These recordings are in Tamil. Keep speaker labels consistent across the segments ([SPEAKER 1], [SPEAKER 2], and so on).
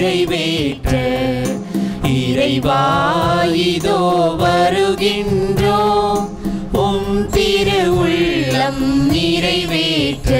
[SPEAKER 1] நிறைவேற்ற இறைவா இதோ வருகின்றோம் உம் திரு உள்ளம் நிறைவேற்ற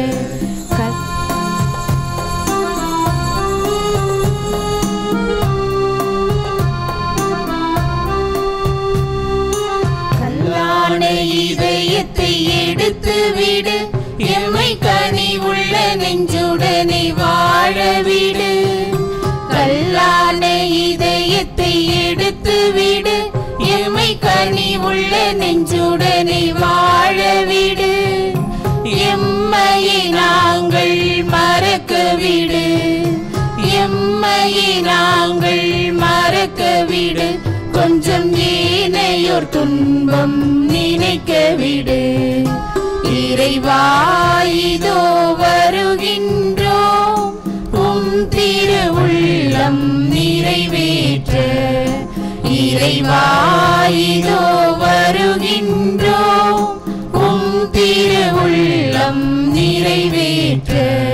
[SPEAKER 1] கல்லான இதயத்தை எடுத்து விடு எம்மை கனி உள்ள நெஞ்சுடனே வாழ விடு கல்லான இதயத்தை எடுத்து விடு எம்மை கனி உள்ள நெஞ்சுடனே வாழ விடு எம்மையை நாங்கள் மறக்க விடு எம்மையை நாங்கள் மறக்க விடு கொஞ்சம் ஏனையோர் துன்பம் நினைக்க விடு இறைவா இதோ வருகின்றோம் உம் திரு உள்ளம் நிறைவேற்ற இறைவா இதோ வருகின்றோம் உம் திரு உள்ளம் நிறைவேற்ற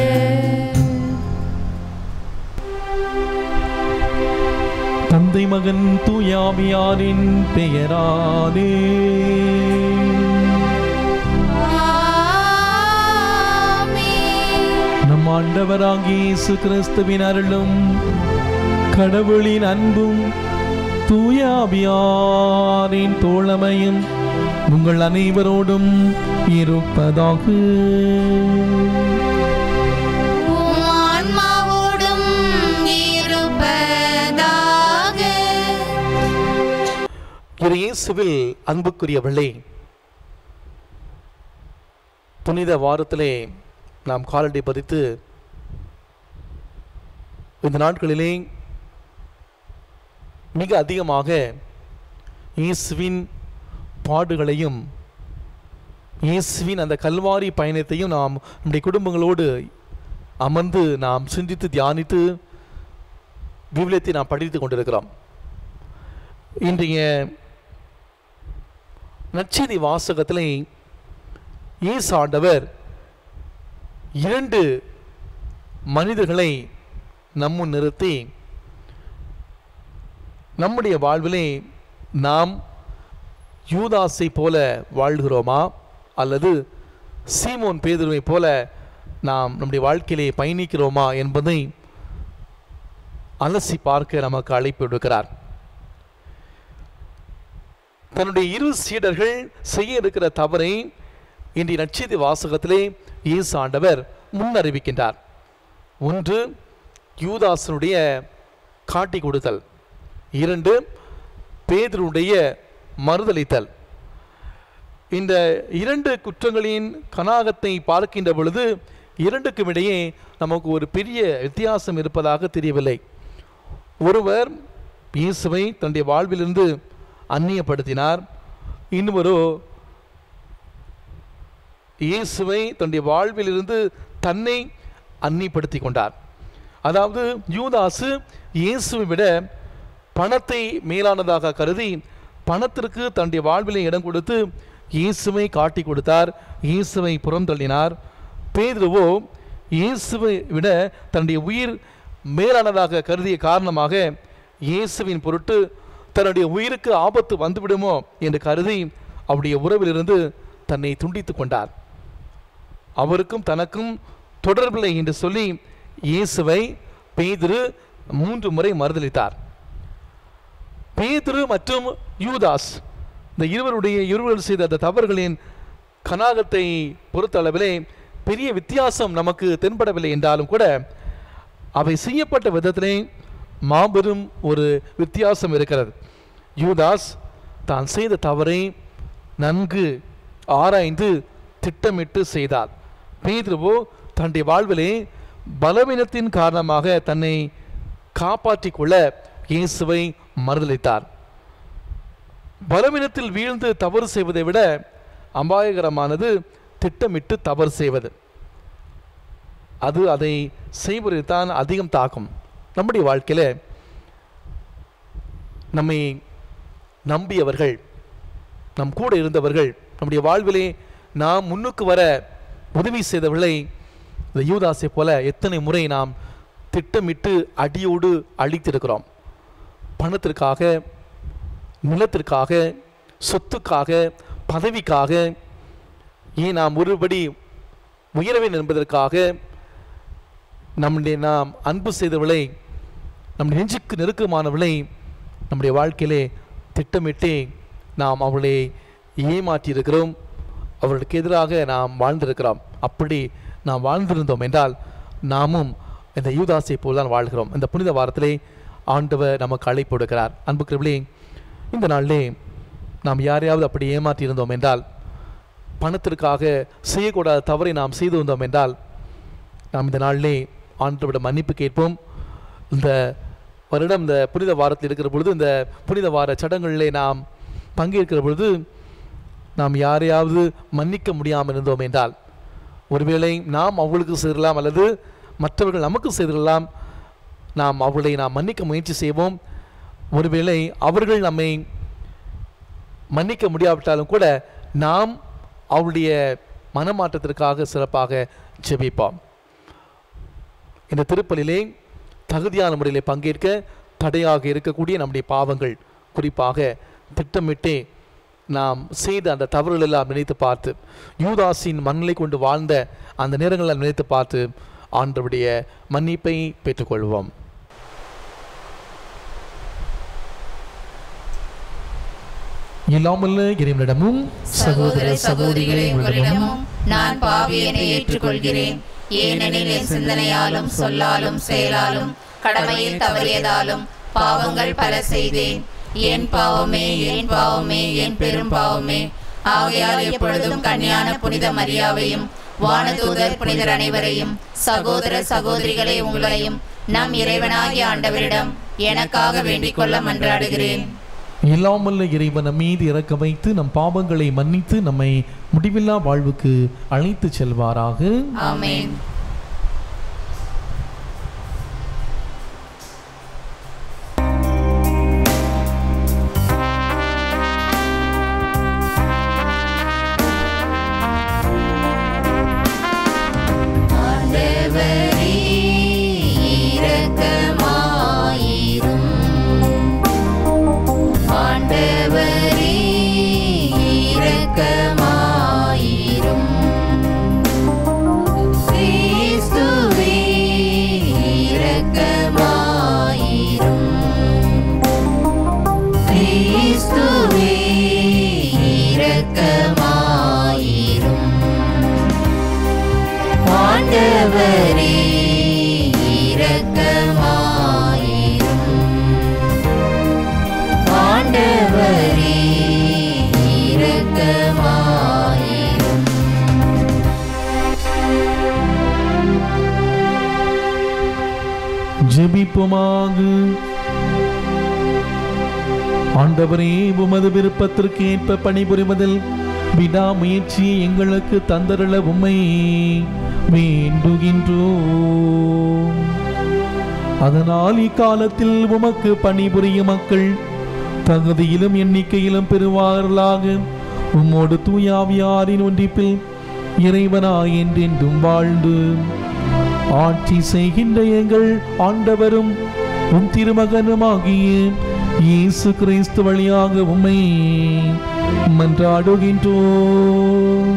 [SPEAKER 2] தந்தை மகன் தூயாவியாரின் பெயராலே நம் ஆண்டவராகிய இயேசு கிறிஸ்துவின் அருளும் கடவுளின் அன்பும் தூயாவியாரின் தோழமையும் உங்கள் அனைவரோடும் இருப்பதாக
[SPEAKER 1] ஆன்மாவோடும் இருப்பதாக
[SPEAKER 2] இரு இயேசுவில் அன்புக்குரியவர்களே புனித வாரத்திலே நாம் காலடி பதித்து இந்த நாட்களிலே மிக அதிகமாக இயேசுவின் பாடுகளையும் இயேசுவின் அந்த கல்வாரி பயணத்தையும் நாம் நம்முடைய குடும்பங்களோடு அமர்ந்து நாம் சிந்தித்து தியானித்து விவிலியத்தை நாம் படித்து கொண்டிருக்கிறோம் இன்றைய நற்செய்தி வாசகத்திலே இயேசு ஆண்டவர் இரண்டு மனிதர்களை நம்முன் நிறுத்தி நம்முடைய வாழ்விலே நாம் யூதாஸை போல வாழ்கிறோமா அல்லது சீமோன் பேதுருவை போல நாம் நம்முடைய வாழ்க்கையிலே பயணிக்கிறோமா என்பதை அலசி பார்க்க நமக்கு அழைப்பு விடுக்கிறார் தன்னுடைய இரு சீடர்கள் செய்ய இருக்கிற தவறை இன்றைய நட்சத்திர வாசகத்திலே இயேசு ஆண்டவர் முன்னறிவிக்கின்றார் ஒன்று யூதாசனுடைய காட்டி கொடுத்தல் இரண்டு பேதருடைய மறுதளித்தல் இந்த இரண்டு குற்றங்களின் கனாகத்தை பார்க்கின்ற பொழுது இரண்டுக்கும் இடையே நமக்கு ஒரு பெரிய வித்தியாசம் இருப்பதாக தெரியவில்லை ஒருவர் இயேசுவை தன்னுடைய வாழ்விலிருந்து அந்நியப்படுத்தினார் இன்னொரு இயேசுவை தன்னுடைய வாழ்விலிருந்து தன்னை அந்நியப்படுத்தி கொண்டார் அதாவது யூதாசு இயேசுவை விட பணத்தை மேலானதாக கருதி பணத்திற்கு தன்னுடைய வாழ்விலே இடம் கொடுத்து இயேசுவை காட்டி கொடுத்தார் இயேசுவை புறந்தள்ளினார் பேதுருவோ இயேசுவை விட தன்னுடைய உயிர் மேலானதாக கருதிய காரணமாக இயேசுவின் பொருட்டு தன்னுடைய உயிருக்கு ஆபத்து வந்துவிடுமோ என்று கருதி அவருடைய உறவிலிருந்து தன்னை துண்டித்து கொண்டார் அவருக்கும் தனக்கும் தொடர்பில்லை என்று சொல்லி இயேசுவை பேதுரு மூன்று முறை மறுதளித்தார் பேதுரு மற்றும் யூதாஸ் இந்த இருவருடைய இருவர்கள் செய்த அந்த தவறுகளின் கனாகத்தை பொறுத்தளவிலே பெரிய வித்தியாசம் நமக்கு தென்படவில்லை என்றாலும் கூட அவை செய்யப்பட்ட விதத்திலே மாபெரும் ஒரு வித்தியாசம் இருக்கிறது யூதாஸ் தான் செய்த தவறை நன்கு ஆராய்ந்து திட்டமிட்டு செய்தார் பேதுருவோ தன்னுடைய வாழ்விலே பலவீனத்தின் காரணமாக தன்னை காப்பாற்றிக் கொள்ள இயேசுவை மறுதளித்தார் பலவீனத்தில் வீழ்ந்து தவறு செய்வதை விட அபாயகரமானது திட்டமிட்டு தவறு செய்வது அது அதை செய்வதை தான் அதிகம் தாக்கும் நம்முடைய வாழ்க்கையில் நம்மை நம்பியவர்கள் நம் கூட இருந்தவர்கள் நம்முடைய வாழ்விலே நாம் முன்னுக்கு வர உதவி செய்தவர்களை இந்த யூதாசை போல எத்தனை முறை நாம் திட்டமிட்டு அடியோடு அழித்திருக்கிறோம் பணத்திற்காக நிலத்திற்காக சொத்துக்காக பதவிக்காக ஏன் நாம் ஒருபடி உயரவேன் என்பதற்காக நம்முடைய நாம் அன்பு செய்தவளை நம் நெஞ்சுக்கு நெருக்கமானவளை நம்முடைய வாழ்க்கையிலே திட்டமிட்டே நாம் அவளை ஏமாற்றியிருக்கிறோம் அவர்களுக்கு எதிராக நாம் வாழ்ந்திருக்கிறோம் அப்படி நாம் வாழ்ந்திருந்தோம் என்றால் நாமும் இந்த யூதாசை போல் தான் வாழ்கிறோம் இந்த புனித வாரத்திலே ஆண்டவர் நமக்கு அழைப்பு கொடுக்கிறார் அன்புக்குரியவர்களே இந்த நாளிலே நாம் யாரையாவது அப்படி ஏமாற்றி இருந்தோம் என்றால் பணத்திற்காக செய்யக்கூடாத தவறை நாம் செய்து வந்தோம் என்றால் நாம் இந்த நாளிலே ஆண்டவரிடம் மன்னிப்பு கேட்போம் இந்த வருடம் இந்த புனித வாரத்தில் இருக்கிற பொழுது இந்த புனித வார சடங்குகளிலே நாம் பங்கேற்கிற பொழுது நாம் யாரையாவது மன்னிக்க முடியாமல் இருந்தோம் என்றால் ஒருவேளை நாம் அவர்களுக்கு செய்திடலாம் அல்லது மற்றவர்கள் நமக்கு செய்திடலாம் நாம் அவர்களை நாம் மன்னிக்க முயற்சி செய்வோம் ஒருவேளை அவர்கள் நம்மை மன்னிக்க முடியாவிட்டாலும் கூட நாம் அவருடைய மனமாற்றத்திற்காக சிறப்பாக ஜெபிப்போம் இந்த திருப்பலிலே தகுதியான முறையில் பங்கேற்க தடையாக இருக்கக்கூடிய நம்முடைய பாவங்கள் குறிப்பாக திட்டமிட்டே நாம் செய்த அந்த தவறுகள் எல்லாம் நினைத்து பார்த்து யூதாஸின் மண்ணலை கொண்டு வாழ்ந்த அந்த நேரங்களை நினைத்து பார்த்து ஆண்டவருடைய மன்னிப்பை பெற்றுக்கொள்வோம் இல்லாமல் இறைவனிடமும்
[SPEAKER 1] சகோதர சகோதரிகளே உங்களிடமும் நான் பாவியனை ஏற்றுக்கொள்கிறேன் ஏனெனில் என் சிந்தனையாலும் சொல்லாலும் செயலாலும் கடமையில் தவறியதாலும் பாவங்கள் பல செய்தேன் என் பாவமே என் பாவமே என் பெரும் பாவமே ஆகையால் எப்பொழுதும் கன்னியான புனித மரியாவையும் வானதூதர் புனிதர் அனைவரையும் சகோதர சகோதரிகளே உங்களையும் நம் இறைவனாகிய ஆண்டவரிடம் எனக்காக வேண்டிக் கொள்ள மன்றாடுகிறேன்
[SPEAKER 2] இல்லாமல் இறைவன் நம் மீது இறக்க வைத்து நம் பாவங்களை மன்னித்து நம்மை முடிவில்லா வாழ்வுக்கு அழைத்து செல்வாராக
[SPEAKER 1] ஆமென் ஆண்டவரே இரக்கமாயிரும் ஆண்டவரே இரக்கமாயிரும் கிறிஸ்துவே இரக்கமாயிரும் கிறிஸ்துவே இரக்கமாயிரும் ஆண்டவரே இரக்கமாயிரும் ஆண்டவரே இரக்கமாயிரும்
[SPEAKER 2] ஜெபிப்புமாக ஆண்டவரே உமது விருப்பத்திற்கு ஏற்ப பணிபுரிவதில் விடாமுயற்சியை எங்களுக்கு தந்தருள உம்மை வேண்டுகின்றோம் அதனால் இக்காலத்தில் உமக்கு பணிபுரியும் மக்கள் தகுதியிலும் எண்ணிக்கையிலும் பெறுவார்களாக உம்மோடு தூயாவியாரின் ஒன்றிப்பில் இறைவனாய் என்றென்றும் வாழ்ந்து ஆட்சி செய்கின்ற எங்கள் ஆண்டவரும் உம் திருமகனுமாகிய இயேசு கிறிஸ்து வழியாக உம்மை மன்றாடுகின்றோம்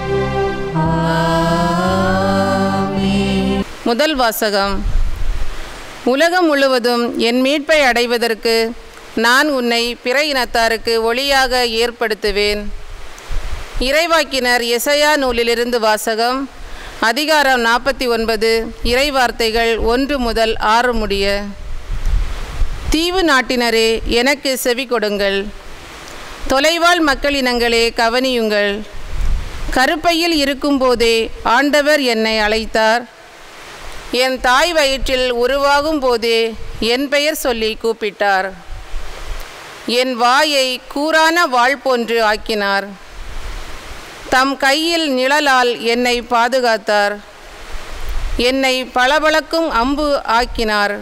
[SPEAKER 3] முதல் வாசகம் உலகம் முழுவதும் என் மீட்பை அடைவதற்கு நான் உன்னை பிற இனத்தாருக்கு ஒளியாக ஏற்படுத்துவேன் இறைவாக்கினர் எசையா நூலிலிருந்து வாசகம் அதிகாரம் நாற்பத்தி ஒன்பது இறைவார்த்தைகள் ஒன்று முதல் ஆறு முடிய தீவு நாட்டினரே எனக்கு செவி கொடுங்கள் தொலைவாழ் மக்களினங்களே கவனியுங்கள் கருப்பையில் இருக்கும்போதே ஆண்டவர் என்னை அழைத்தார் என் தாய் வயிற்றில் உருவாகும் போதே என் பெயர் சொல்லி கூப்பிட்டார் என் வாயை கூரான வாள் போன்று ஆக்கினார் தம் கையில் நிழலால் என்னை பாதுகாத்தார் என்னை பளபளக்கும் அம்பு ஆக்கினார்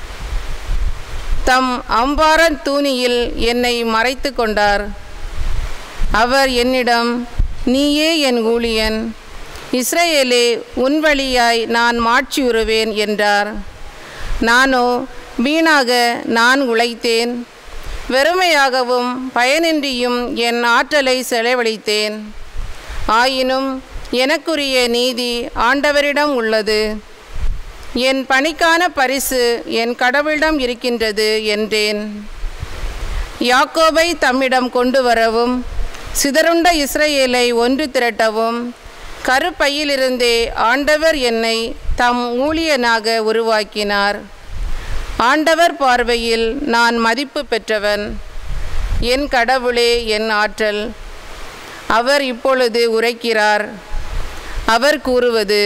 [SPEAKER 3] தம் அம்பாரத் தூணியில் என்னை மறைத்து கொண்டார் அவர் என்னிடம் நீயே என் ஊழியன் இஸ்ரவேலே உன் வழியாய் நான் மாட்சியுறுவேன் என்றார் நானோ வீணாக நான் உழைத்தேன் வெறுமையாகவும் பயனின்றியும் என் ஆற்றலை செலவழித்தேன் ஆயினும் எனக்குரிய நீதி ஆண்டவரிடம் உள்ளது என் பணிக்கான பரிசு என் கடவுளிடம் இருக்கின்றது என்றேன் யாக்கோபை தம்மிடம் கொண்டு வரவும் சிதறுண்ட இஸ்ரவேலை ஒன்று திரட்டவும் கருப்பையிலிருந்தே ஆண்டவர் என்னை தம் ஊழியனாக உருவாக்கினார் ஆண்டவர் பார்வையில் நான் மதிப்பு பெற்றவன் என் கடவுளே என் ஆற்றல் அவர் இப்பொழுது உரைக்கிறார் அவர் கூறுவது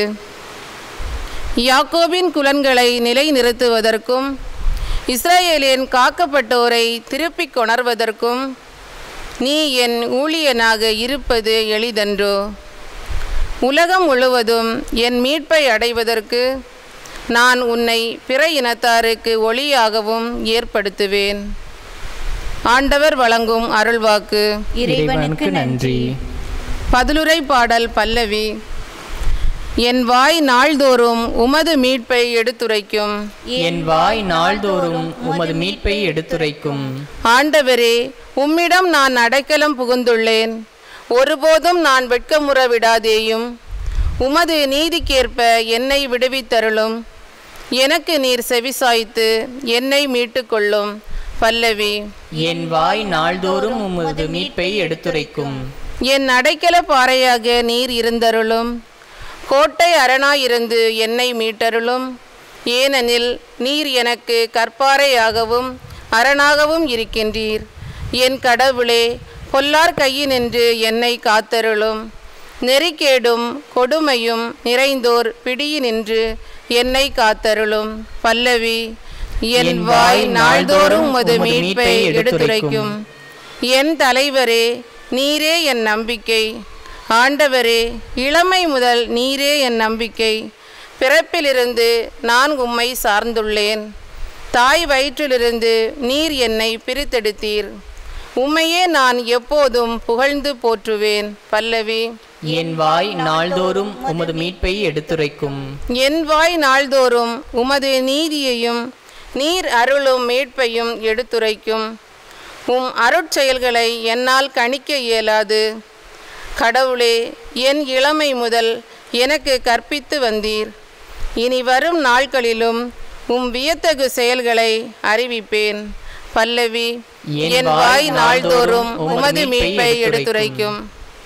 [SPEAKER 3] யாக்கோபின் குலன்களை நிலைநிறுத்துவதற்கும் இஸ்ரேலின் காக்கப்பட்டோரை திருப்பிக் கொணர்வதற்கும் நீ என் ஊழியனாக இருப்பது எளிதன்றோ உலகம் முழுவதும் என் மீட்பை அடைவதற்கு நான் உன்னை பிற இனத்தாருக்கு ஒளியாகவும் ஏற்படுத்துவேன் ஆண்டவர் வழங்கும் அருள்வாக்கு
[SPEAKER 1] இறைவனுக்கு நன்றி
[SPEAKER 3] பதிலுரை பாடல் பல்லவி என் வாய் நாள்தோறும் உமது மீட்பை எடுத்துரைக்கும்
[SPEAKER 4] என் வாய் நாள்தோறும் உமது மீட்பை எடுத்துரைக்கும்
[SPEAKER 3] ஆண்டவரே உம்மிடம் நான் அடைக்கலம் புகுந்துள்ளேன் ஒருபோதும் நான் வெட்கமுற விடாதேயும் உமது நீதிக்கேற்ப என்னை விடுவித்தருளும் எனக்கு நீர் செவிசாய்த்து என்னை மீட்டுக்கொள்ளும் பல்லவி
[SPEAKER 4] என் வாய் நாள்தோறும் உமது மீட்பை எடுத்துரைக்கும்
[SPEAKER 3] என் அடைக்கல பாறையாக நீர் இருந்தருளும் கோட்டை அரணாயிருந்து என்னை மீட்டருளும் ஏனெனில் நீர் எனக்கு கற்பாறையாகவும் அரணாகவும் இருக்கின்றீர் என் கடவுளே பொல்லார் கையினின்று என்னை காத்தருளும் நெறிக்கேடும் கொடுமையும் நிறைந்தோர் பிடியினின்று என்னை காத்தருளும் பல்லவி என் வாய் நாள்தோறும் உமது மீட்பை எடுத்துரைக்கும் என் தலைவரே நீரே என் நம்பிக்கை ஆண்டவரே இளமை முதல் நீரே என் நம்பிக்கை பிறப்பிலிருந்து நான் உம்மை சார்ந்துள்ளேன் தாய் வயிற்றிலிருந்து நீர் என்னை பிரித்தெடுத்தீர் உம்மையே நான் எப்போதும் புகழ்ந்து போற்றுவேன் பல்லவி
[SPEAKER 4] என் வாய் நாள்தோறும் உமது மீட்பை எடுத்துரைக்கும்
[SPEAKER 3] என் வாய் நாள்தோறும் உமது நீதியையும் நீர் அருளும் மீட்பையும் எடுத்துரைக்கும் உம் அருட்செயல்களை என்னால் கணிக்க இயலாது கடவுளே என் இளமை முதல் எனக்கு கற்பித்து வந்தீர் இனி வரும் நாட்களிலும் உம் வியத்தகு செயல்களை அறிவிப்பேன் பல்லவி என் வாய் நாள்தோறும் உமது மீட்பை எடுத்துரைக்கும்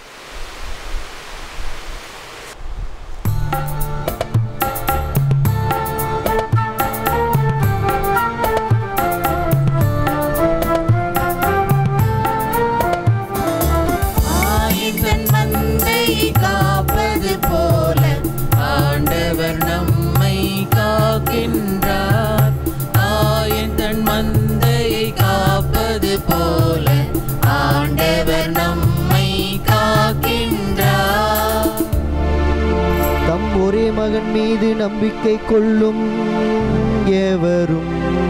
[SPEAKER 1] ஆயத்தன் மந்தையை காப்பது போல ஆண்டவர் நம்மை காக்கின்றார் ஆயத்தன் மந்தையை காப்பது போல ஆண்டவர் நம்மை காக்கின்றார்
[SPEAKER 5] தம் ஒரே மகன் மீது நம்பிக்கை கொள்ளும் எவரும்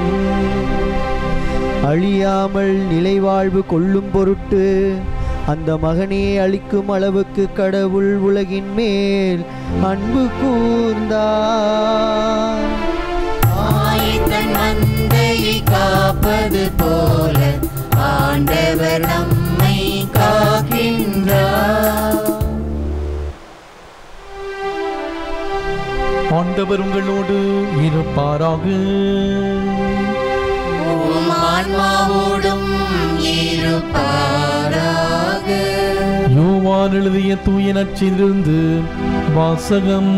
[SPEAKER 5] அழியாமல் நிலைவாழ்வு கொள்ளும் பொருட்டு அந்த மகனே அளிக்கும் அளவுக்கு கடவுள் உலகின் மேல் அன்பு கூர்ந்தார்
[SPEAKER 1] ஆயத்தன் மந்தையை காப்பது போல ஆண்டவர் நம்மை காக்கின்றார்
[SPEAKER 2] ஆண்டவர் உங்களோடு இருப்பாராக
[SPEAKER 1] உம் ஆன்மாவோடும் இருப்பாராக
[SPEAKER 2] யோவான் எழுதிய தூய நற்செய்திலிருந்து வாசகம்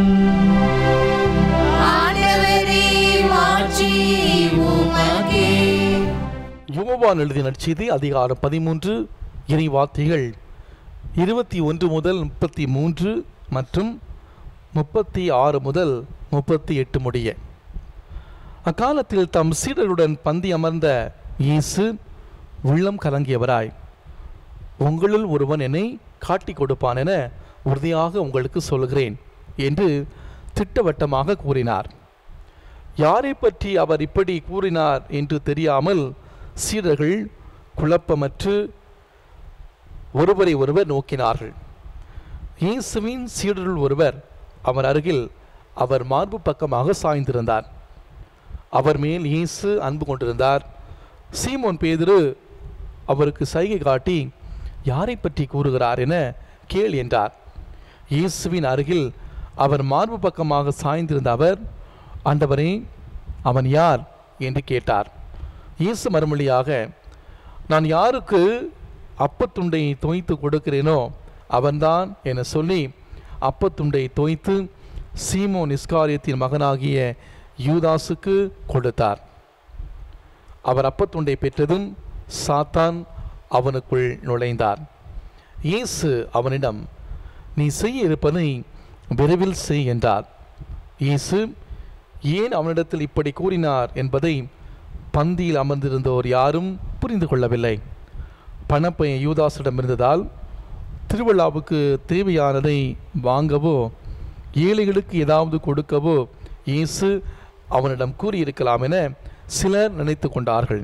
[SPEAKER 1] ஆண்டவரே மாட்சி உமக்கே
[SPEAKER 2] யோவான் எழுதிய நற்செய்தி அதிகாரம் பதிமூன்று இறை வார்த்தைகள் இருபத்தி ஒன்று முதல் முப்பத்தி மூன்று மற்றும் முப்பத்தி ஆறு முதல் முப்பத்தி எட்டு முடிய அக்காலத்தில் தம் சீடருடன் பந்தி அமர்ந்த இயேசு உள்ளம் கலங்கியவராய் உங்களுள் ஒருவன் என்னை காட்டிக் கொடுப்பான் என உறுதியாக உங்களுக்கு சொல்கிறேன் என்று திட்டவட்டமாக கூறினார் யாரை பற்றி அவர் இப்படி கூறினார் என்று தெரியாமல் சீடர்கள் குழப்பமற்று ஒருவரை ஒருவர் நோக்கினார்கள் இயேசுவின் சீடருள் ஒருவர் அவர் அருகில் அவர் மார்பு பக்கமாக சாய்ந்திருந்தார் அவர் மேல் இயேசு அன்பு கொண்டிருந்தார் சீமோன் பேதுரு அவருக்கு சைகை காட்டி யாரை பற்றி கூறுகிறார் என கேள் என்றார் இயேசுவின் அருகில் அவர் மார்பு பக்கமாக சாய்ந்திருந்த அவர் ஆண்டவரே அவன் யார் என்று கேட்டார் இயேசு மறுமொழியாக நான் யாருக்கு அப்பத்துண்டை தோய்த்து கொடுக்கிறேனோ அவன்தான் என சொல்லி அப்பத்துண்டை தோய்த்து சீமோன் இஸ்காரியத்தின் மகனாகிய யூதாசுக்கு கொடுத்தார் அவர் அப்பத்துண்டை பெற்றதும் சாத்தான் அவனுக்குள் நுழைந்தார் இயேசு அவனிடம் நீ செய்ய இருப்பதை விரைவில் செய் என்றார் இயேசு ஏன் அவனிடத்தில் இப்படி கூறினார் என்பதை பந்தியில் அமர்ந்திருந்தோர் யாரும் புரிந்து கொள்ளவில்லை பணப்பையன் யூதாசிடம் இருந்ததால் திருவிழாவுக்கு தேவையானதை வாங்கவோ ஏழைகளுக்கு ஏதாவது கொடுக்கவோ இயேசு அவனிடம் கூறியிருக்கலாம் என சிலர் நினைத்து கொண்டார்கள்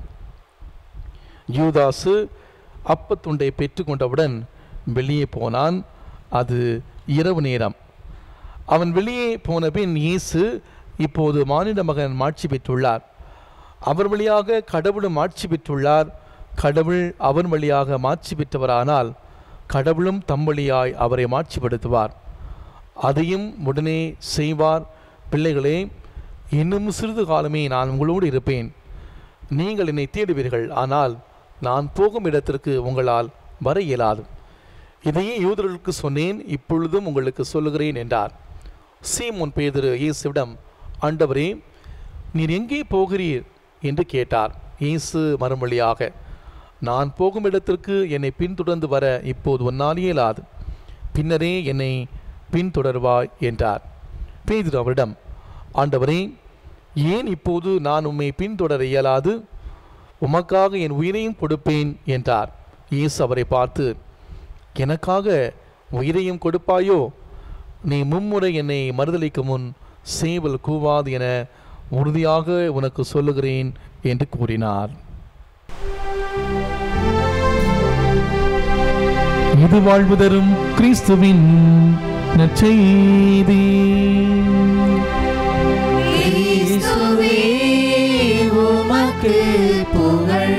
[SPEAKER 2] யூதாசு அப்பத்துண்டை பெற்றுக்கொண்டவுடன் வெளியே போனான் அது இரவு நேரம் அவன் வெளியே போன பின் இயேசு இப்போது மானிட மகன் மாட்சி பெற்றுள்ளார் அவர் வழியாக கடவுளும் மாட்சி பெற்றுள்ளார் கடவுள் அவன் வழியாக மாட்சி பெற்றவரானால் கடவுளும் தம் வழியாய் அவரை மாட்சிப்படுத்துவார் அதையும் உடனே செய்வார் பிள்ளைகளே இன்னும் சிறிது காலமே நான் உங்களோடு இருப்பேன் நீங்கள் என்னை தேடுவீர்கள் ஆனால் நான் போகும் இடத்திற்கு உங்களால் வர இயலாது இதையே யூதர்களுக்கு சொன்னேன் இப்பொழுதும் உங்களுக்கு சொல்லுகிறேன் என்றார் சீமோன் பேதுரு இயேசுவிடம் ஆண்டவரே நீர் எங்கே போகிறீர் என்று கேட்டார் இயேசு மறுமொழியாக நான் போகும் இடத்திற்கு என்னை பின்தொடர்ந்து வர இப்போது உன்னால் இயலாது பின்னரே என்னை பின்தொடர்வாய் என்றார் பேதுரு அவரிடம் ஆண்டவரே ஏன் இப்போது நான் உம்மை பின்தொடர இயலாது உமக்காக என் உயிரையும் கொடுப்பேன் என்றார் இயேசு அவரை பார்த்து எனக்காக உயிரையும் கொடுப்பாயோ நீ மும்முறை என்னை மறுதலிக்கும் முன் சேவல் கூவாது என உறுதியாக உனக்கு சொல்லுகிறேன் என்று கூறினார் இது வாழ்வு தரும் கிறிஸ்துவின் நற்செய்தி
[SPEAKER 1] கிறிஸ்துவே உமக்கு புகழ்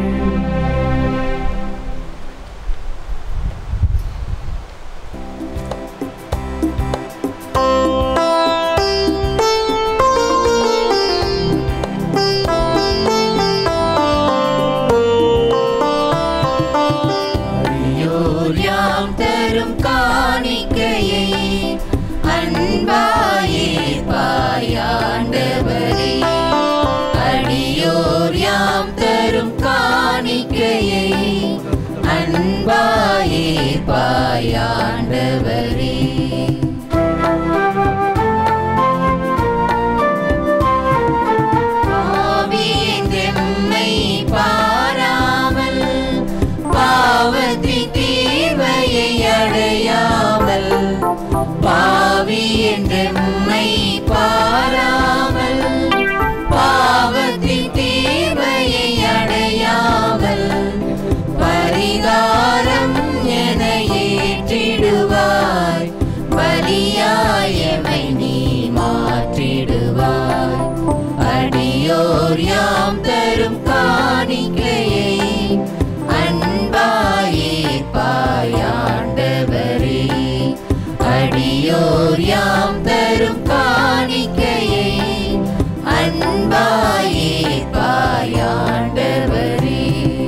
[SPEAKER 1] அடியோர் யாம் தரும் காணிக்கையை அன்பாயே பாயாண்டவரே அடியோர் யாம் தரும் காணிக்கையை அன்பாயே பாயாண்டவரே பாவியின் எம்மை பாராமல் பாவத்தின் தீர்வையை அடையாமல் பாவியின் எம்மை பாராமல் பாவத்தின் தீர்வையை அடையாமல் பரிகாரம் என ஏற்றிடுவாய் பலியாயமை நீ மாற்றிடுவாய் அடியோர் யாம் தரும் காணிக்கையை அன்பாயே பாயாண்டவரே அடியோர் யாம் தரும் காணிக்கையை அன்பாயே பாயாண்டவரே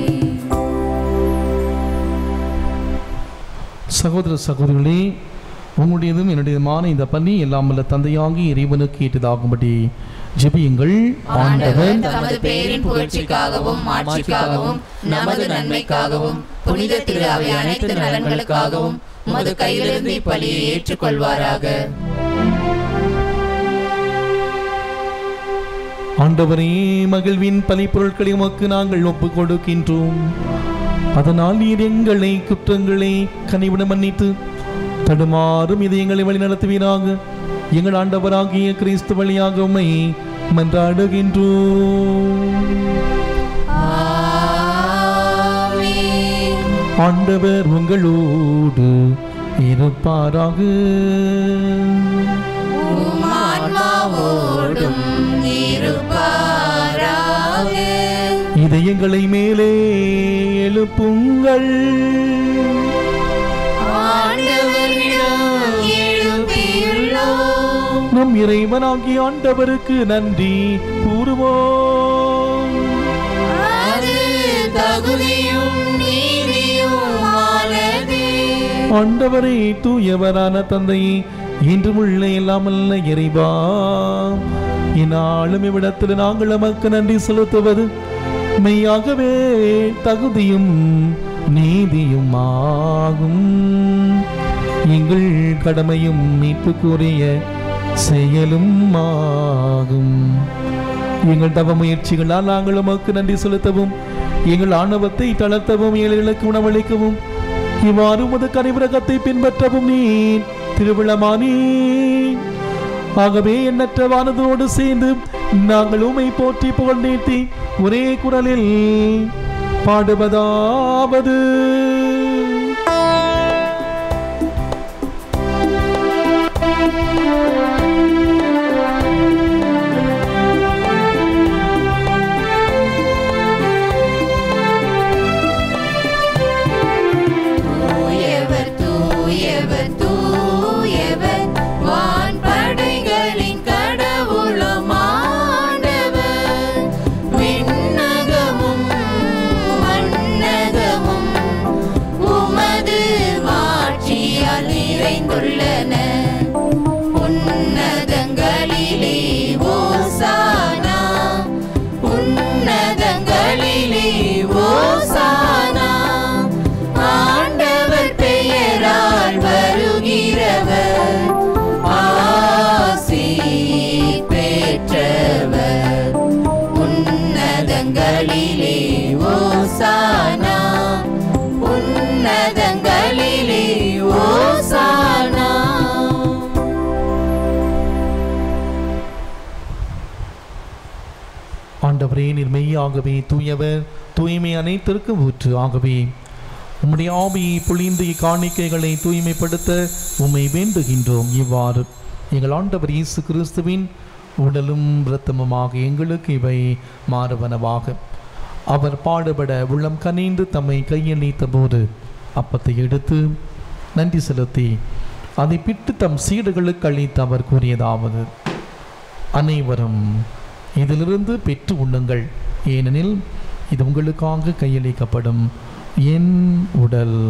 [SPEAKER 2] சகோதர சகோதரிகளே உங்களுடையதும் என்னுடையதுமான இந்த பள்ளி எல்லாம் வல்ல தந்தையாகி இறைவனுக்கு ஏற்றதாகும்படி ஜெபியுங்கள் ஆண்டவர்
[SPEAKER 1] ஆண்டவர் தமது பேரின் புகழ்ச்சிக்காகவும் மாட்சிக்காகவும் நமது நன்மைக்காகவும் புனித திரு அவை அனைத்து நலன்களுக்காகவும் உமது கையிலிருந்து இப்பலியை ஏற்றுக்கொள்வாராக
[SPEAKER 2] ஆண்டவரே மகிழ்வின் பலிப்பொருட்களை உமக்கு நாங்கள் ஒப்புக் கொடுக்கின்றோம் அதனால் நீர் எங்களை குற்றங்களை கனிவிட மன்னித்து தடுமாறும் இதயங்களை வழி நடத்துவீராக எங்கள் ஆண்டவராகிய கிறிஸ்து வழியாக உம்மை மன்றாடுகின்றோம்
[SPEAKER 1] ஆமென்.
[SPEAKER 2] ஆண்டவர் உங்களோடு இருப்பாராக
[SPEAKER 1] உம் ஆன்மாவோடும் இருப்பாராக
[SPEAKER 2] இதயங்களை மேலே எழுப்புங்கள்
[SPEAKER 1] ஆண்டவரிடம் எழுப்பியுள்ளோம்
[SPEAKER 2] நம் இறைவனாகிய ஆண்டவருக்கு நன்றி கூறுவோம்
[SPEAKER 1] அது தகுதியும் நீதியுமானதே
[SPEAKER 2] ஆண்டவரே தூயவரான தந்தையே இன்றும் உள்ள எல்லாமல்ல இறைவா இந்நாளும் இவ்விடத்தில் நாங்கள் நமக்கு நன்றி செலுத்துவது மெய்யாகவே தகுதியும் நீதியும் ஆகும் எங்கள் கடமையும் மீட்புக்குரிய செயலும் ஆகும் எங்கள் தவ முயற்சிகளால் நாங்கள் உமக்கு நன்றி செலுத்தவும் எங்கள் ஆணவத்தை தளர்த்தவும் ஏழைகளுக்கு உணவளிக்கவும் இவ்வாறு உமது கரிவிரகத்தை பின்பற்றவும் நீ திருவிழமானே ஆகவே எண்ணற்ற வானதோடு சேர்ந்து நாங்கள் உமை போற்றி புகழ்ந்தேத்தி ஒரே குரலில் பாடுவதாவது
[SPEAKER 1] தூயவர் தூயவர் தூயவர் வான்படைகளின் கடவுளும் ஆண்டவர் விண்ணகமும் மண்ணகமும் உமது மாட்சியால் நிறைந்துள்ளன உன்னதங்களிலே ஓசானா உன்னதங்களிலே ஓசானா ஆண்டவர் பெயரால் வருகிறவர் ஆசி பெற்றவர் உன்னதங்களிலே ஓசானா உன்னதங்களிலே ஓசானா
[SPEAKER 2] ஆண்டவரே நீர் மெய்யாகவே தூயவர் தூய்மை அனைத்திற்கும் ஊற்று ஆகவே உம்முடைய ஆவியை பொழிந்து இக்காணிக்கைகளை தூய்மைப்படுத்த உம்மை வேண்டுகின்றோம் இவ்வாறு எங்கள் ஆண்டவர் இயேசு கிறிஸ்துவின் உடலும் இரத்தமுமாக எங்களுக்கு இவை மாறுவனவாக அவர் பாடுபட உள்ளம் கனிந்து தம்மை கையளித்த போது அப்பத்தை எடுத்து நன்றி செலுத்தி அதை பிட்டு தம் சீடுகளுக்கு அளித்து அவர் கூறியதாவது அனைவரும் இதிலிருந்து பெற்று உண்ணுங்கள் ஏனெனில் இது உங்களுக்காக கையளிக்கப்படும் என் உடல்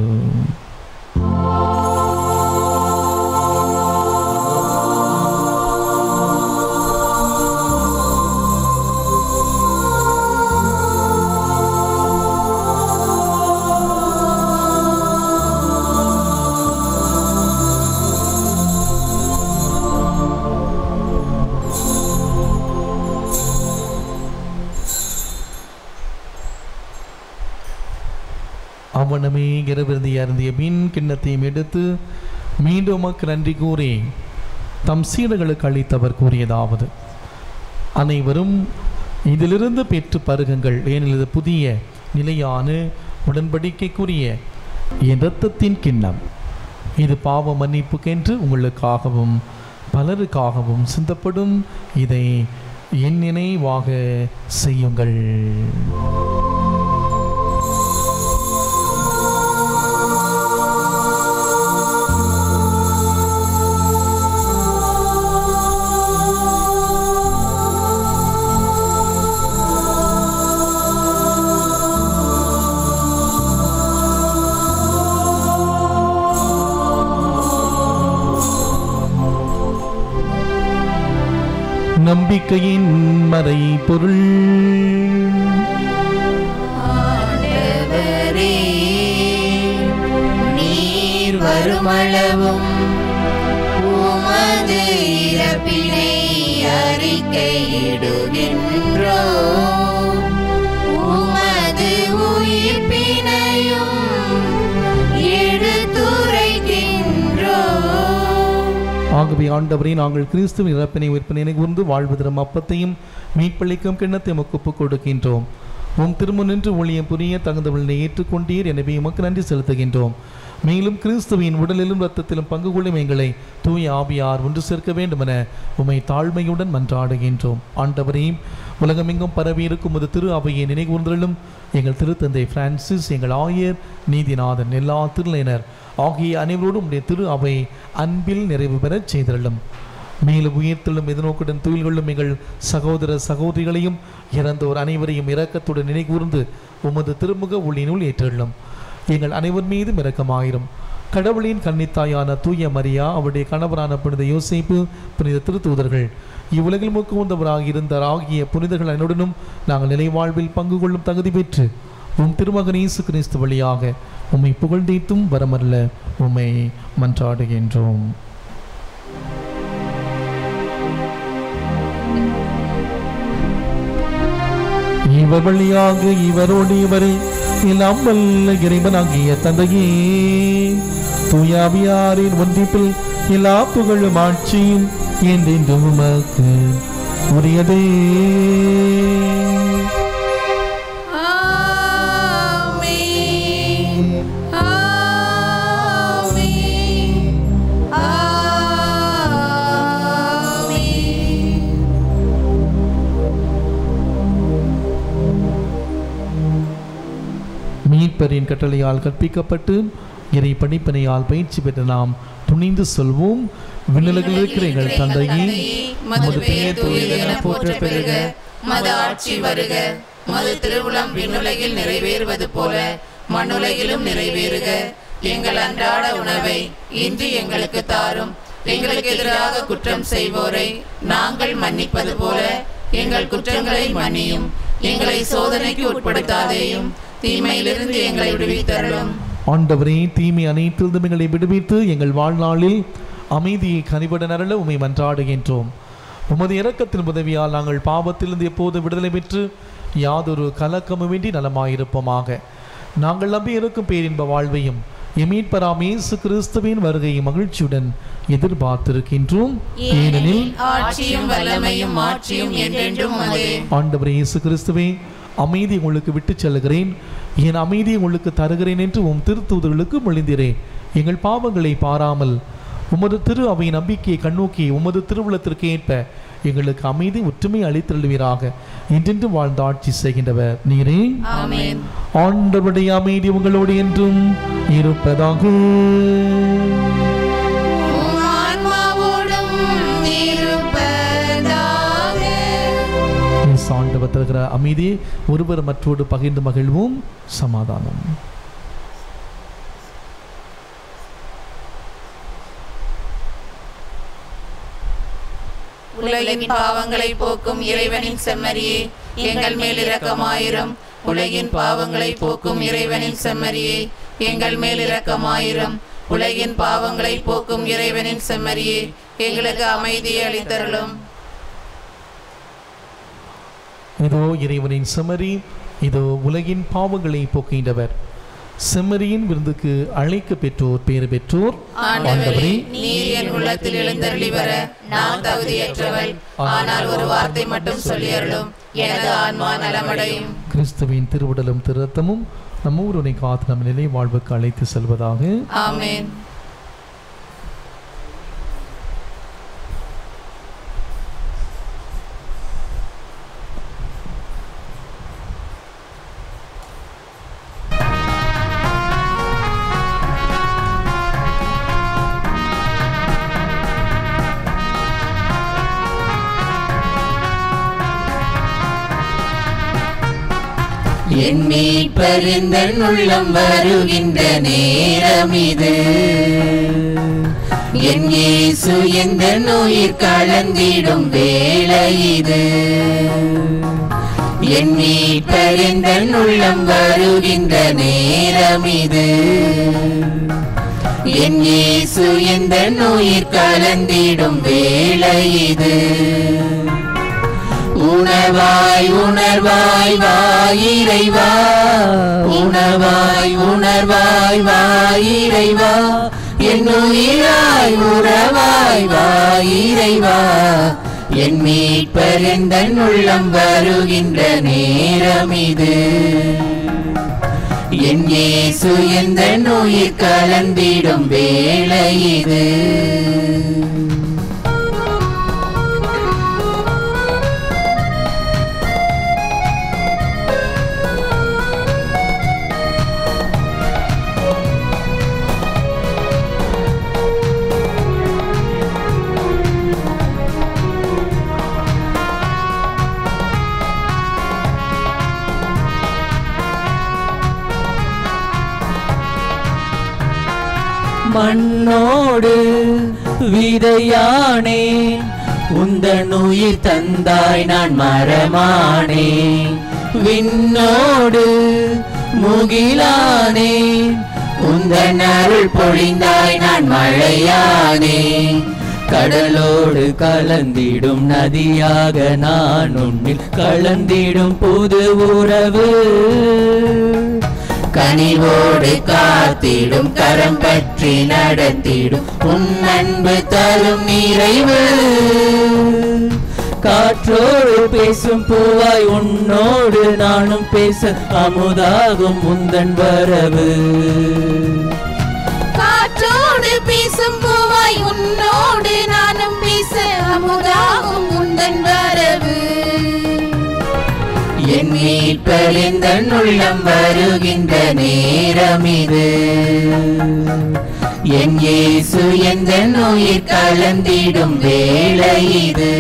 [SPEAKER 2] அவனமே இரவிருந்தி அருந்திய மீன் கிண்ணத்தையும் எடுத்து மீண்டும் உமக்கு நன்றி கூறி தம் சீடர்களுக்கு அளித்தவர் கூறியதாவது அனைவரும் இதிலிருந்து பெற்று பருகுங்கள் ஏனெனில் இது புதிய நிலையான உடன்படிக்கைக்குரிய என் இரத்தத்தின் கிண்ணம் இது பாவ மன்னிப்புக்கென்று உங்களுக்காகவும் பலருக்காகவும் சிந்தப்படும் இதை என் நினைவாக செய்யுங்கள் நம்பிக்கையின் மறை பொருள்
[SPEAKER 1] ஆண்டவரே நீர் வருமளவும் உமது இறப்பினை அறிக்கையிடுகின்றோ உமது உயிர்ப்பினையும் எடுத்துரைக்கின்றோ
[SPEAKER 2] ஆகவே ஆண்டவரே நாங்கள் கிறிஸ்துவின் இறப்பினை விற்பனை கூர்ந்து வாழ்வு தரும் அப்பத்தையும் மீட்பளிக்கும் கிண்ணத்தை ஒப்புக் கொடுக்கின்றோம் உம் திருமுன் நின்று ஊழியம் புரிய தகுந்தவளை ஏற்றுக்கொண்டீர் எனவே உமக்கு நன்றி செலுத்துகின்றோம் மேலும் கிறிஸ்துவின் உடலிலும் இரத்தத்திலும் பங்கு கொள்ளும் எங்களை தூய ஆவியார் ஒன்று சேர்க்க வேண்டுமென உமை தாழ்மையுடன் மன்றாடுகின்றோம் ஆண்டவரையும் உலகமெங்கும் பரவி இருக்கும் ஒரு திரு அவையை நினைகூர்ந்தலும் எங்கள் திருத்தந்தை பிரான்சிஸ் எங்கள் ஆயர் நீதிநாதன் எல்லா திருநிலையினர் ஆகிய அனைவரோடும் உடைய திரு அவை அன்பில் நிறைவு பெறச் செய்திருளும் மேலும் உயிர்த்தெழும் எதிர்நோக்குடன் துயில் கொள்ளும் எங்கள் சகோதர சகோதரிகளையும் இறந்தோர் அனைவரையும் இரக்கத்துடன் நினைகூர்ந்து உமது திருமுக ஒளியினுள் ஏற்றெள்ளும் எங்கள் அனைவர் மீதும் இரக்கமாயிரும் கடவுளின் கன்னித்தாயான தூய மரியா அவருடைய கணவரான புனித யோசேப்பு புனித திருத்தூதர்கள் இவ்வுலகில் முக்குவந்தவராக இருந்த ஆகிய புனிதர்கள் அனைவருடனும் நாங்கள் நிலைவாழ்வில் பங்கு கொள்ளும் தகுதி பெற்று உம் திருமகன் இயேசு கிறிஸ்து வழியாக உம்மை புகழ்ந்தீத்தும் வரமல்ல உம்மை மன்றாடுகின்றோம் இவர் வழியாக இவரோடு இவரை எல்லாம் வல்ல இறைவனாகிய தந்தையே தூயாவியாரின் ஒன்றிப்பில் எல்லா புகழும் ஆட்சியும் என்றென்றும் உமக்கு உரியதே
[SPEAKER 1] ஆமென். ஆமென். ஆமென்.
[SPEAKER 2] மீட்பரின் கட்டளையால் கற்பிக்கப்பட்டு இறை படிப்பனையால் பயிற்சி பெற்ற நாம் துணிந்து சொல்வோம் விண்ணுலகில் இருக்கிற எங்கள் தந்தையே
[SPEAKER 1] மது பெயர் தூயது என போற்ற பெருக மது ஆட்சி வருக மது திருவுளம் விண்ணுலகில் நிறைவேறுவது போல மண்ணுலகிலும் நிறைவேறுக எங்கள் அன்றாட உணவை இன்று எங்களுக்கு தாரும் எங்களுக்கு எதிராக குற்றம் செய்வோரை நாங்கள் மன்னிப்பது போல எங்கள் குற்றங்களை மன்னியும் எங்களை சோதனைக்கு உட்படுத்தாதேயும் தீமையிலிருந்து எங்களை விடுவித்தருளும்
[SPEAKER 2] ஆண்டவரே தீமை அனைத்திலிருந்தும் எங்களை விடுவித்து எங்கள் வாழ்நாளில் அமைதியை கனிவுடன் அருள உமை மன்றாடுகின்றோம் உமது இரக்கத்தின் உதவியால் நாங்கள் பாவத்திலிருந்து எப்போது விடுதலை பெற்று யாதொரு கலக்கமுமின்றி நலமாயிருப்போமாக நாங்கள் நம்பி இருக்கும் பேரின்ப வாழ்வையும் எமீட்பராம் இயேசு கிறிஸ்துவின் வருகையை மகிழ்ச்சியுடன் எதிர்பார்த்திருக்கின்றோம் ஏனெனில்
[SPEAKER 1] ஆட்சியும் வல்லமையும் மாட்சியும் என்றென்றும் அதே
[SPEAKER 2] ஆண்டவர் இயேசு கிறிஸ்துவே அமைதி உங்களுக்கு விட்டுச் செல்கிறேன் என் அமைதியை உங்களுக்கு தருகிறேன் என்று உம் திருத்தூதர்களுக்கு மொழிந்தீரே எங்கள் பாவங்களை பாராமல் உமது திரு அவை நம்பிக்கையை கண்ணோக்கி உமது திருவுளத்திற்கு ஏற்ப எங்களுக்கு அமைதி ஒற்றுமை அளித்தருள்வீராக என்றென்று வாழ்ந்து ஆட்சி செய்கின்றவர் நீரே
[SPEAKER 1] ஆமென்
[SPEAKER 2] ஆண்டவருடைய அமைதி உங்களோடு என்றும் இருப்பதாக
[SPEAKER 1] உம் ஆன்மாவோடும் இருப்பதாக
[SPEAKER 2] இயேசு ஆண்டவர் தருகிற அமைதி ஒருவர் மற்றோடு பகிர்ந்து மகிழ்வோம் சமாதானம்
[SPEAKER 1] உலகின் பாவங்களை போக்கும் இறைவனின் செம்மறியே எங்கள் மேல் இரக்கமாயிரும் உலகின் பாவங்களை போக்கும் இறைவனின் செம்மறியே எங்கள் மேல் இரக்கமாயிரும் உலகின் பாவங்களை போக்கும் இறைவனின் செம்மறியே எங்களுக்கு அமைதியை அளித்தருளும்
[SPEAKER 2] இதோ இறைவனின் செம்மறி இதோ உலகின் பாவங்களை போக்கின்றவர் செம்மறியின் விருந்துக்கு அழைக்க பெற்றோர் பேறு பெற்றோர்
[SPEAKER 1] ஆண்டவரே நீர் என் உள்ளத்தில் எழுந்தருளி வர நான் தகுதியற்றவள் ஆனால் ஒரு வார்த்தை மட்டும் சொல்லியருளும் எனது ஆன்மா நலமடையும்
[SPEAKER 2] கிறிஸ்துவின் திருவுடலும் திருத்தமும் நம்ம ஊருனை காத்து நம் நிலை வாழ்வுக்கு அழைத்து செல்வதாக
[SPEAKER 1] ஆமென்
[SPEAKER 6] என் மீட்பறிந்தன் உள்ளம் வருகின்ற நேரம் இது என் இயேசு எந்த நோயிற் கலந்திடும் வேளை இது என் மீட்பறிந்தன் உள்ளம் வருகின்ற நேரம் இது என் இயேசு எந்த நோயிற் கலந்திடும் வேளை இது உணவாய் உணர்வாய் வாயிரைவா உணவாய் உணர்வாய் வாயிரைவா என் உயிராய் உறவாய் வாயிரைவா என் மீட்பர் எந்தன் உள்ளம் வருகின்ற நேரம் இது என் இயேசு எந்த உயிர் கலந்திடும் வேளை இது
[SPEAKER 7] மண்ணோடு விதையானே உந்தன் உயிர் தந்தாய் நான் மரமானே விண்ணோடு முகிலானே
[SPEAKER 6] உந்தன் அருள் பொழிந்தாய் நான் மழையானே
[SPEAKER 7] கடலோடு கலந்திடும் நதியாக நான் உன்னில் கலந்திடும் புது உறவு
[SPEAKER 6] கனிவோடு காத்திடும் கரம் பற்றி நடத்திடும் உன் அன்பு தரும் நிறைவு
[SPEAKER 7] காற்றோடு பேசும் பூவாய் உன்னோடு நானும் பேச அமுதாகும் முந்தன் வரவு
[SPEAKER 1] காற்றோடு பேசும் பூவாய் உன்னோடு நானும் பேச அமுதாகும் உந்தன் வரவு
[SPEAKER 6] என் மீட்பர் எந்தன் உள்ளம் வருகின்ற நேரம் இது என் இயேசு எந்த உயிர் கலந்திடும் வேளை இது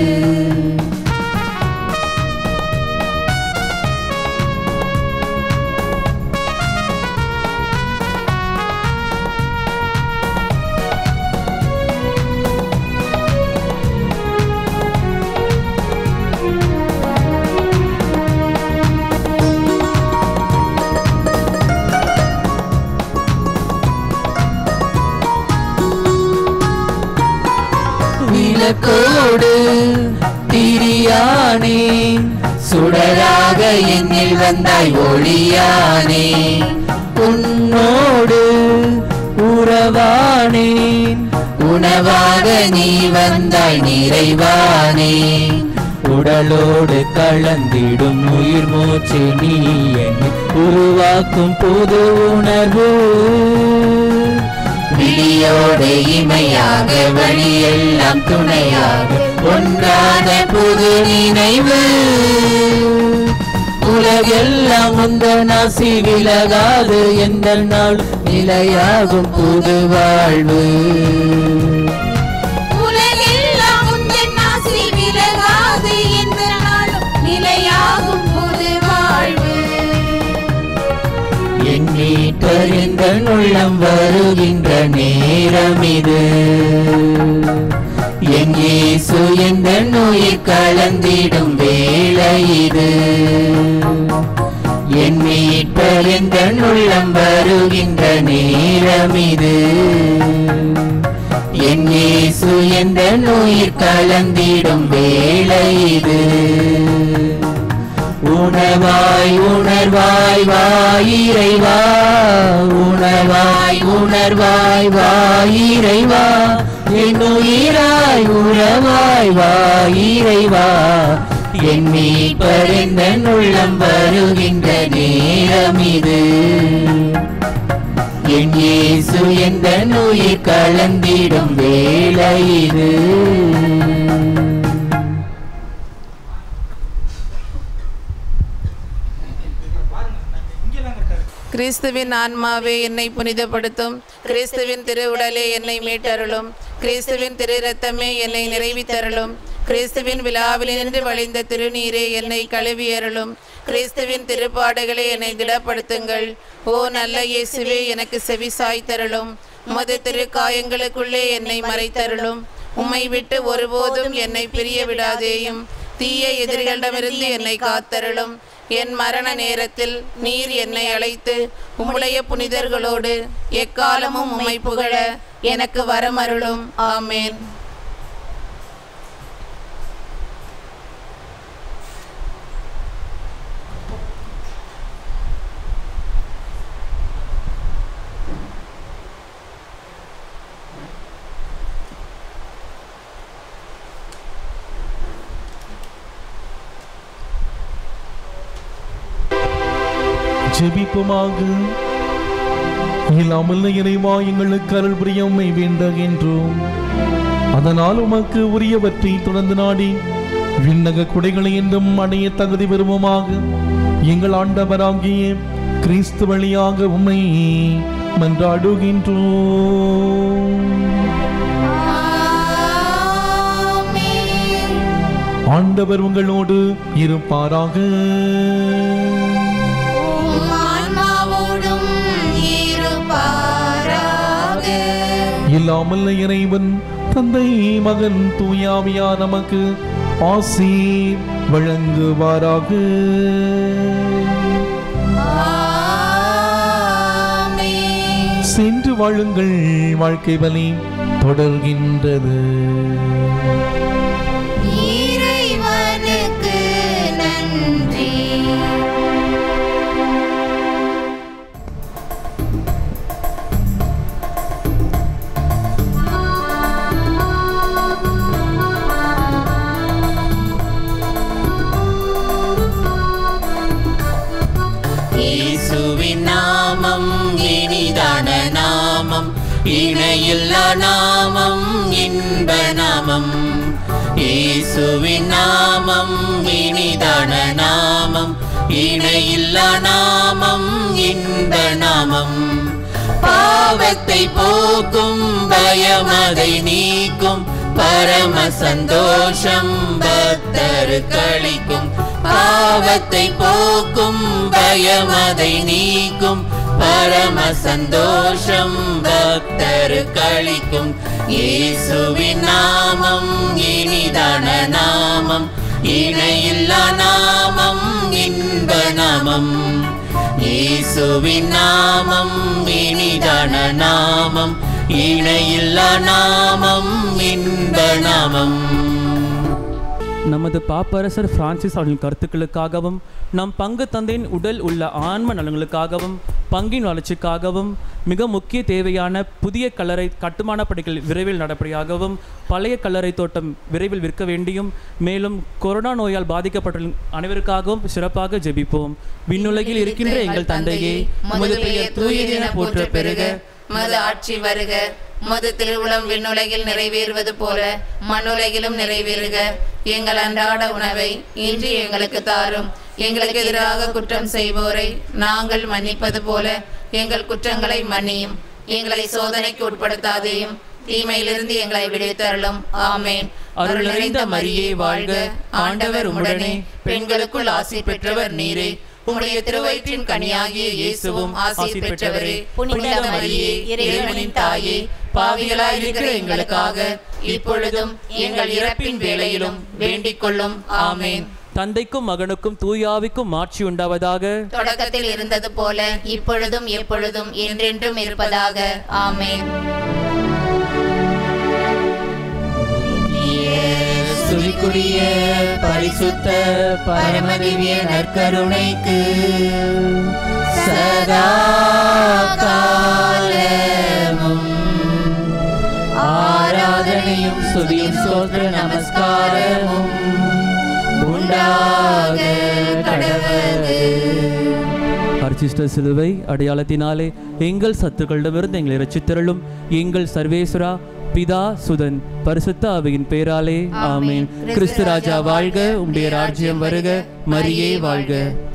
[SPEAKER 7] விளக்கோடு திரியானே
[SPEAKER 6] சுடராக என்னில் வந்தாய் ஒளியானே
[SPEAKER 7] உன்னோடு உறவானேன்
[SPEAKER 6] உணவாக நீ வந்தாய் நிறைவானே
[SPEAKER 7] உடலோடு கலந்திடும் உயிர் மூச்சு நீ என்னை உருவாக்கும் புது உணர்வு
[SPEAKER 6] விழியோடு இமையாக வழியெல்லாம் துணையாக ஒன்றான புது நினைவு
[SPEAKER 7] உலகெல்லாம் உந்த நாசி விலகாது எந்த நாள் நிலையாகும் புது வாழ்வு
[SPEAKER 1] உலகெல்லாம் உந்தன் ஆசி விலகாது எந்த நாளும் நிலையாகும் புது வாழ்வு
[SPEAKER 6] என் மீட்பர் எந்த உள்ளம் வருகின்ற நேரம் இது என் இயேசு எந்த உயிர் கலந்திடும் வேளை இது என் மீட்பர் எந்த உள்ளம் வருகின்ற நேரம் இது என் இயேசு எந்த உயிர் கலந்திடும் வேளை இது உணவாய் உணர்வாய் வாயிரைவா உணவாய் உணர்வாய் வாயிரைவா என் உயிராய் உறவாய் வாயிரைவா என் மீட்பர் எந்த உள்ளம் வருகின்ற நேரம் இது என் இயேசு எந்த உயிர் கலந்திடும் வேளை இது
[SPEAKER 3] கிறிஸ்துவின் ஆன்மாவே என்னை புனிதப்படுத்தும் கிறிஸ்துவின் திருவுடலே என்னை மீட்டருளும் கிறிஸ்துவின் திரு ரத்தமே என்னை நிறைவித்தருளும் கிறிஸ்துவின் விழாவிலிருந்து வழிந்த திருநீரே என்னை கழுவியருளும் கிறிஸ்துவின் திருப்பாடுகளே என்னை திடப்படுத்துங்கள் ஓ நல்ல இயேசுவே எனக்கு செவி சாய்த்தருளும் உமது திருக்காயங்களுக்குள்ளே என்னை மறைத்தருளும் உம்மை விட்டு ஒருபோதும் என்னை பிரிய விடாதேயும் தீய எதிரிகளிடமிருந்து என்னை காத்தருளும் என் மரண நேரத்தில் நீர் என்னை அழைத்து உம்முடைய புனிதர்களோடு எக்காலமும் உம்மை புகழ எனக்கு வரமருளும் ஆமேன்
[SPEAKER 2] ஜெபிப்புமாக இல்லாமல் இறைவா எங்களுக்கு அருள் புரியம்மை வேண்டுகின்றோம் அதனால் உமக்கு உரியவற்றை தொடர்ந்து நாடி விண்ணக குடைகளை என்றும் அடைய தகுதி பெறுவோமாக எங்கள் ஆண்டவராகிய கிறிஸ்து வழியாக உம்மை மன்றாடுகின்றோம் ஆண்டவர் உங்களோடு இருப்பாராக
[SPEAKER 1] ஆன்மாவோடும் இருப்பாராக
[SPEAKER 2] இல்லாமல் இறைவன் தந்தை மகன் தூயாவியா நமக்கு ஆசி வழங்குவாராக
[SPEAKER 1] ஆமென்.
[SPEAKER 2] சென்று வாழுங்கள் வாழ்க்கை பலி தொடர்கின்றது
[SPEAKER 1] இறைவனுக்கு நன்றி
[SPEAKER 6] இயேசுவின் நாமம் இனிதான நாமம் இணையில்லா நாமம் இன்ப நாமம் இயேசுவின் நாமம் இனிதான நாமம் இணையில்லா நாமம் இன்ப நாமம் பாவத்தை போக்கும் பயமதை நீக்கும் பரம சந்தோஷம் பக்தருக்களிக்கும் பாவத்தை போக்கும் பயமதை நீக்கும் பரம சந்தோஷம் பக்தருக்களிக்கும் இயேசுவின் நாமம் இனிதான நாமம் இணையில்லா நாமம் இன்ப நாமம் இயேசுவின் நாமம் இனிதான நாமம் இணையில்லா நாமம் இன்ப நாமம்
[SPEAKER 8] நமது பாப்பரசர் பிரான்சிஸ் அவர்களின் கருத்துக்களுக்காகவும் நம் பங்கு தந்தையின் உடல் உள்ள ஆன்ம நலன்களுக்காகவும் பங்கின் வளர்ச்சிக்காகவும் மிக முக்கிய தேவையான புதிய கல்லறை கட்டுமான பணிகள் விரைவில் நடப்படியாகவும் பழைய கல்லறை தோட்டம் விரைவில் விற்க வேண்டியும் மேலும் கொரோனா நோயால் பாதிக்கப்பட்ட அனைவருக்காகவும் சிறப்பாக ஜெபிப்போம் விண்ணுலகில் இருக்கின்ற எங்கள் தந்தையே
[SPEAKER 3] உமது பெயர் தூயதென போற்ற பெருக மது ஆட்சி வருக மது திருவுளம் விண்ணுலகில் நிறைவேறுவது போல மண்ணுலகிலும் நிறைவேறுக எங்கள் அன்றாட உணவை இன்று எங்களுக்கு தாரும் எங்களுக்கு எதிராக குற்றம் செய்வோரை நாங்கள் மன்னிப்பது போல எங்கள் குற்றங்களை மன்னியும் எங்களை சோதனைக்கு உட்படுத்தாதேயும் தீமையிலிருந்து எங்களை விடுவித்தருளும் ஆமேன்
[SPEAKER 8] அருள் நிறைந்த மரியே வாழ்க ஆண்டவர் உம்முடனே
[SPEAKER 3] பெண்களுக்குள் ஆசி பெற்றவர் நீரே உம்முடைய திருவயிற்றின் கனியாகிய இயேசுவும் ஆசி பெற்றவரே புனித மரியே இறைவனின் தாயே பாவிகளாயிருக்கிற எங்களுக்காக இப்பொழுதும் எங்கள் இறப்பின் வேளையிலும் வேண்டிக் கொள்ளும் ஆமேன்
[SPEAKER 8] தந்தைக்கும் மகனுக்கும் தூயாவிக்கும் மாட்சி உண்டாவதாக
[SPEAKER 3] தொடக்கத்தில் இருந்தது போல இப்பொழுதும் எப்பொழுதும் என்றென்றும் இருப்பதாக ஆமேன்
[SPEAKER 6] சுழிக்குரிய பரிசுத்த பரமதிவிய நற்கருணைக்கு சதா காலமும் ஆராதனையும் சுதியும் சோத்திர நமஸ்காரமும் உண்டாக கடவது
[SPEAKER 8] அர்ச்சிஷ்ட சிலுவை அடையாளத்தினாலே எங்கள் சத்துக்களிடமிருந்து எங்களை ரட்சித்தருளும் எங்கள் சர்வேஸ்வரா பிதா சுதன் பரிசுத்த ஆவியின் பேராலே ஆமேன் கிறிஸ்து ராஜா வாழ்க உம்முடைய ராஜ்யம் வருக மரியே வாழ்க